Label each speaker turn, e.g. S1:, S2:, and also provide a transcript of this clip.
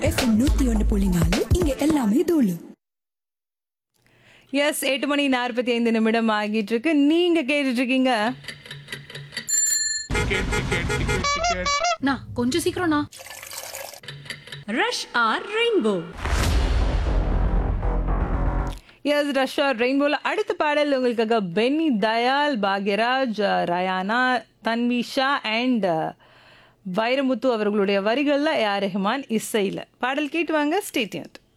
S1: FM நூத்தி ஒன்னு புள்ளி நாலு இங்க எல்லாமே தூளு
S2: எஸ் எட்டு மணி நாற்பத்தி ஐந்து நிமிடம் ஆகிட்டு இருக்கு நீங்க கேட்டுட்டு இருக்கீங்க
S3: நா கொஞ்சம் சீக்கிரம் நா
S4: ரஷ் ஆர் ரெயின்போ
S2: எஸ் ரஷ்யா ரெயின்போல அடுத்த பாடல் உங்களுக்காக பென்னி தயால் பாக்யராஜ் ரயானா தன்விஷா அண்ட் வைரமுத்து அவர்களுடைய வரிகளில் ஏஆர் ரெஹ்மான் இசையில் பாடல் கேட்டு வாங்க ஸ்டேட்மெண்ட்